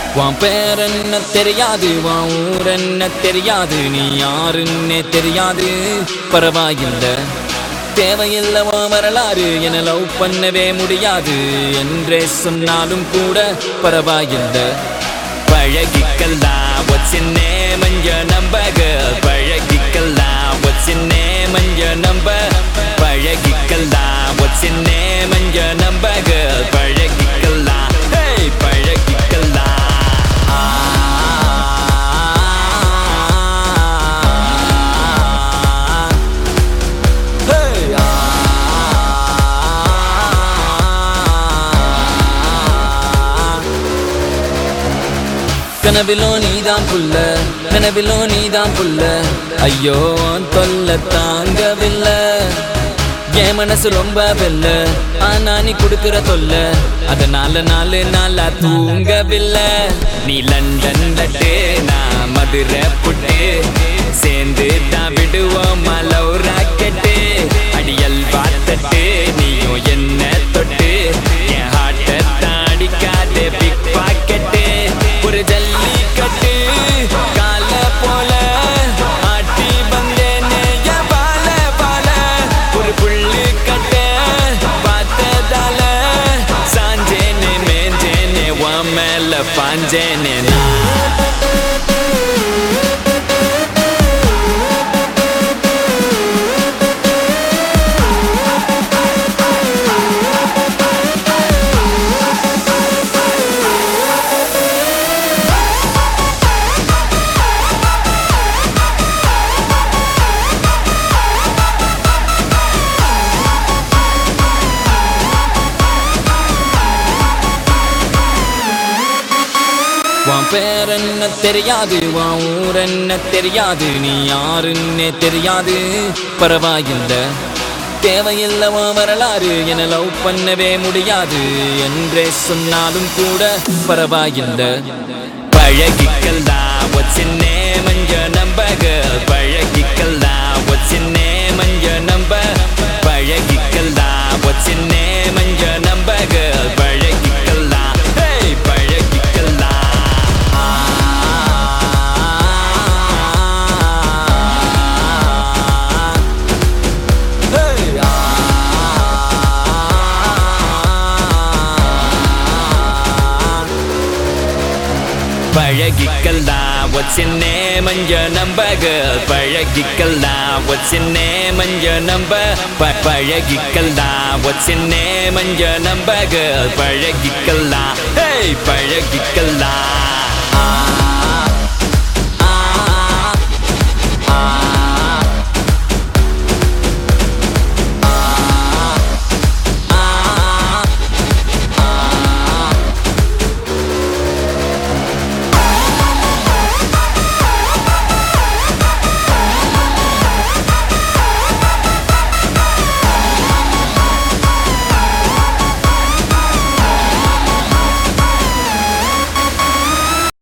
உன் பேர் என்ன தெரியாது உன் ஊர் என்ன தெரியாது நீ யாருன்னே தெரியாது பரவாயில்லை தேவையில்லை உன் வரலாறு என லவ் பண்ணவே முடியாது என்றே சொன்னாலும் கூட பரவாயில்லை பழகிக்கலாம் what's your name and your number girl பழகிக்கலாம் what's your name and your number பழகிக்கலாம் what's your name and your number girl பழகிக்கலாம் hey பழகிக்கலாம் Hey, கனவிலோ நீதான் புல்ல கனவிலோ நீதான் புல்ல ஐயோ உன் தொல்ல தாங்கவில்லை என் மனசு ரொம்ப வெல்ல ஆனா நீ கொடுக்கிற தொல்ல அதனால நாலு நாளா தூங்கவில்லை நீ லண்டன் லட்டு நான் மதுரை புட்டு சேர்ந்து தான் விடுவோம் மலவு ராக்கெட்டு அடியல் பார்த்தட்டு நீயும் என்ன தொட்டு என் ஹார்ட்டை தாடிக்காதே பிக் பாக்கெட்டு ஒரு ஜல்லிக்கட்டு கால போல ஆட்டி வந்தேனே என் பால பால ஒரு புள்ளு கட்ட பார்த்ததால சாஞ்சேனே மேஞ்சேனே உன் மேல பாஞ்சேனே நான் உன் பேர் என்ன தெரியாது உன் ஊர் என்ன தெரியாது நீ யாருன்னே தெரியாது பரவாயில்லை தேவையில்லை உன் வரலாறு என லவ் பண்ணவே முடியாது என்றே சொன்னாலும் கூட பரவாயில்லை பழகிக்கலாம் what's your name and your number girl பழகிக்கலாம் what's your name and your number பழகிக்கலாம் what's your name and your number girl பழகிக்கலாம் hey பழகிக்கலாம் பழகிக்கலாம் what's your name and your number girl பழகிக்கலாம் what's your name and your number ப- பழகிக்கலாம் what's your name and your number girl பழகிக்கலாம் hey பழகிக்கலாம்